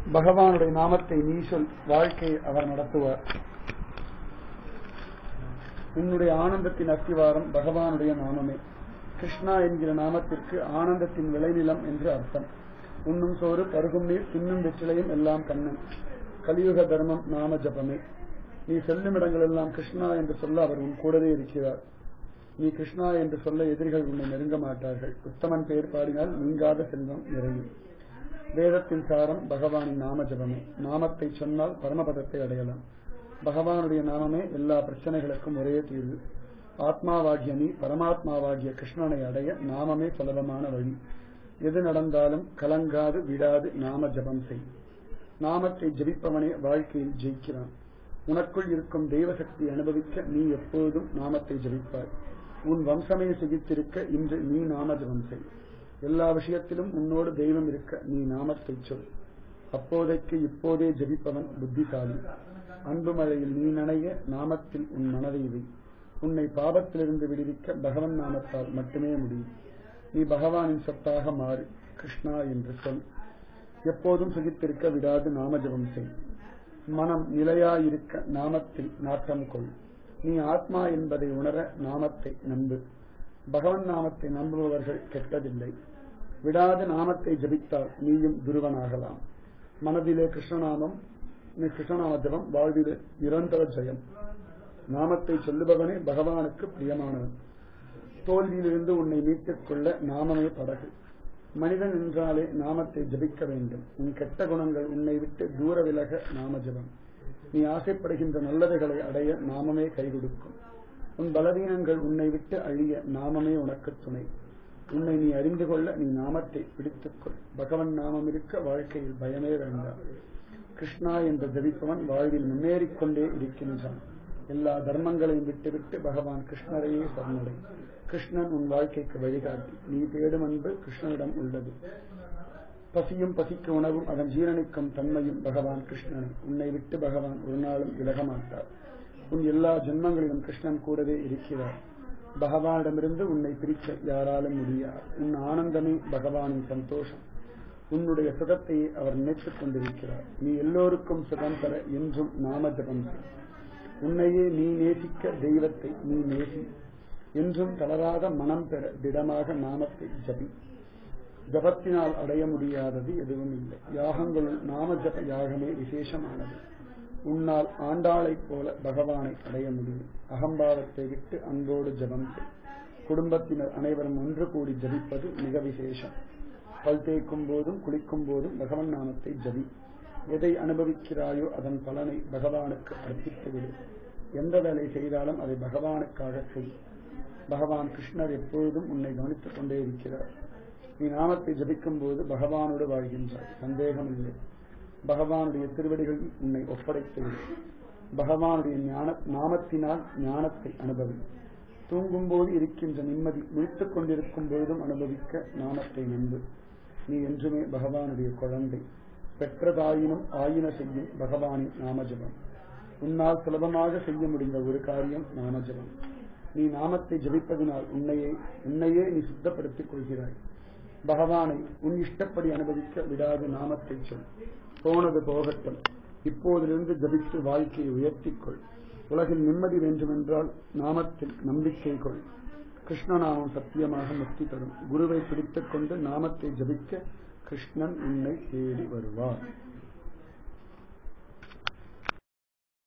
பகவானுடைய நாமத்தை நீ சொல் வாழ்க்கையை அவர் நடத்துவார் உன்னுடைய ஆனந்தத்தின் அஸ்திவாரம் பகவானுடைய நாமமே கிருஷ்ணா என்கிற நாமத்திற்கு ஆனந்தத்தின் விளைநிலம் என்று அர்த்தம் உண்ணும் சோறு பருகும் நீர் தின்னும் வெற்றிலையும் எல்லாம் கண்ணன் கலியுக தர்மம் நாம ஜபமே நீ செல்லும் இடங்கள் எல்லாம் கிருஷ்ணா என்று சொல்ல அவர் உன் கூடவே இருக்கிறார் நீ கிருஷ்ணா என்று சொல்ல எதிரிகள் உன்னை நெருங்க மாட்டார்கள் உத்தமன் பெயர் பாடினால் நீங்காத செல்வம் நிறையும் வேதத்தின் சாரம் பகவானின் நாம ஜபமே நாமத்தை சொன்னால் பரமபதத்தை அடையலாம் பகவானுடைய நாமமே எல்லா பிரச்சனைகளுக்கும் ஒரே தீர்வு ஆத்மாவாகிய நீ பரமாத்மாவாகிய கிருஷ்ணனை அடைய நாமமே சுலபமான வழி எது நடந்தாலும் கலங்காது விடாது நாம ஜபம் செய் நாமத்தை ஜபிப்பவனே வாழ்க்கையில் ஜெயிக்கிறான் உனக்குள் இருக்கும் தெய்வ சக்தி அனுபவிக்க நீ எப்போதும் நாமத்தை ஜபிப்பாய் உன் வம்சமே சிகித்திருக்க இன்று நீ நாம ஜபம் செய் எல்லா விஷயத்திலும் உன்னோடு தெய்வம் இருக்க நீ நாமத்தை சொல் அப்போதைக்கு இப்போதே ஜபிப்பவன் புத்திசாலி அன்பு மழையில் நீ நனைய நாமத்தில் உன் மனதை வை உன்னை பாபத்திலிருந்து விடுவிக்க பகவன் நாமத்தால் மட்டுமே முடியும் நீ பகவானின் சொத்தாக மாறு கிருஷ்ணா என்று சொல் எப்போதும் சுகித்திருக்க விடாது நாம ஜபம் செய் மனம் நிலையாயிருக்க நாமத்தில் நாட்டம் கொள் நீ ஆத்மா என்பதை உணர நாமத்தை நம்பு பகவன் நாமத்தை நம்புபவர்கள் கெட்டதில்லை விடாத நாமத்தை ஜபித்தால் நீயும் துருவனாகலாம் மனதிலே கிருஷ்ணநாமம் நீ கிருஷ்ணநாம ஜபம் வாழ்விலே நிரந்தர ஜெயம் நாமத்தை சொல்லுபவனே பகவானுக்கு பிரியமானவன் தோல்வியிலிருந்து உன்னை மீட்டுக் கொள்ள நாமமே படகு மனிதன் என்றாலே நாமத்தை ஜபிக்க வேண்டும் உன் கெட்ட குணங்கள் உன்னை விட்டு தூர விலக நாம ஜபம் நீ ஆசைப்படுகின்ற நல்லவைகளை அடைய நாமமே கை கொடுக்கும் உன் பலவீனங்கள் உன்னை விட்டு அழிய நாமமே உனக்கு துணை உன்னை நீ அறிந்து கொள்ள நீ நாமத்தை பிடித்துக்கொள் பகவன் நாமம் இருக்க வாழ்க்கையில் பயமே வேண்டாம் கிருஷ்ணா என்ற ஜபிப்பவன் வாழ்வில் முன்னேறிக் கொண்டே இருக்கின்றான் எல்லா தர்மங்களையும் விட்டுவிட்டு பகவான் கிருஷ்ணரையே சரணடை கிருஷ்ணன் உன் வாழ்க்கைக்கு வழிகாட்டி நீ தேடும் அன்பு கிருஷ்ணனிடம் உள்ளது பசியும் பசிக்கு உணவும் அதன் ஜீரணிக்கும் தன்மையும் பகவான் கிருஷ்ணனை உன்னை விட்டு பகவான் ஒரு நாளும் விலக மாட்டார் உன் எல்லா ஜென்மங்களிலும் கிருஷ்ணன் கூடவே இருக்கிறார் பகவானிடமிருந்து உன்னை பிரிக்க யாராலும் முடியாது உன் ஆனந்தமே பகவானின் சந்தோஷம் உன்னுடைய சுகத்தை அவர் நினைத்துக் கொண்டிருக்கிறார் நீ எல்லோருக்கும் சுகம் தர என்றும் நாம ஜபம் உன்னையே நீ நேசிக்க தெய்வத்தை நீ நேசி என்றும் தளராத மனம் பெற திடமாக நாமத்தை ஜபி ஜபத்தினால் அடைய முடியாதது எதுவும் இல்லை யாகங்களுள் நாம ஜப யாகமே விசேஷமானது உன்னால் ஆண்டாளைப் போல பகவானை அடைய முடியும் அகம்பாவத்தை விட்டு அன்போடு ஜபம் குடும்பத்தினர் அனைவரும் ஒன்று கூடி ஜபிப்பது மிக விசேஷம் பல் தேய்க்கும் போதும் குளிக்கும் போதும் பகவன் நாமத்தை ஜபி எதை அனுபவிக்கிறாயோ அதன் பலனை பகவானுக்கு அர்ப்பித்துவிடு எந்த வேலை செய்தாலும் அதை பகவானுக்காக செய் பகவான் கிருஷ்ணர் எப்பொழுதும் உன்னை கவனித்துக் கொண்டே இருக்கிறார் நீ நாமத்தை ஜபிக்கும் போது பகவானோடு வாழ்கின்றாய் சந்தேகம் இல்லை பகவானுடைய திருவடிகள் உன்னை ஒப்படைத்து பகவானுடைய ஞான நாமத்தினால் ஞானத்தை அனுபவி தூங்கும் போது இருக்கின்ற நிம்மதி முடித்துக் கொண்டிருக்கும் பொழுதும் அனுபவிக்க நாமத்தை நம்பு நீ என்றுமே பகவானுடைய குழந்தை பெற்றதாயினும் ஆயின செய்யும் பகவானின் நாமஜபம் உன்னால் சுலபமாக செய்ய முடிந்த ஒரு காரியம் நாமஜபம் நீ நாமத்தை ஜபிப்பதினால் உன்னையே உன்னையே நீ சுத்தப்படுத்திக் கொள்கிறாய் பகவானை உன் இஷ்டப்படி அனுபவிக்க விடாது நாமத்தை சொல் போனது போகட்டும் இப்போதிலிருந்து ஜபித்து வாழ்க்கையை உயர்த்திக்கொள் உலகில் நிம்மதி வேண்டுமென்றால் நாமத்தில் நம்பிக்கை கொள் கிருஷ்ணநாமம் சத்தியமாக முக்தி தரும் குருவை பிடித்துக் கொண்டு நாமத்தை ஜபிக்க கிருஷ்ணன் உன்னை தேடி வருவார்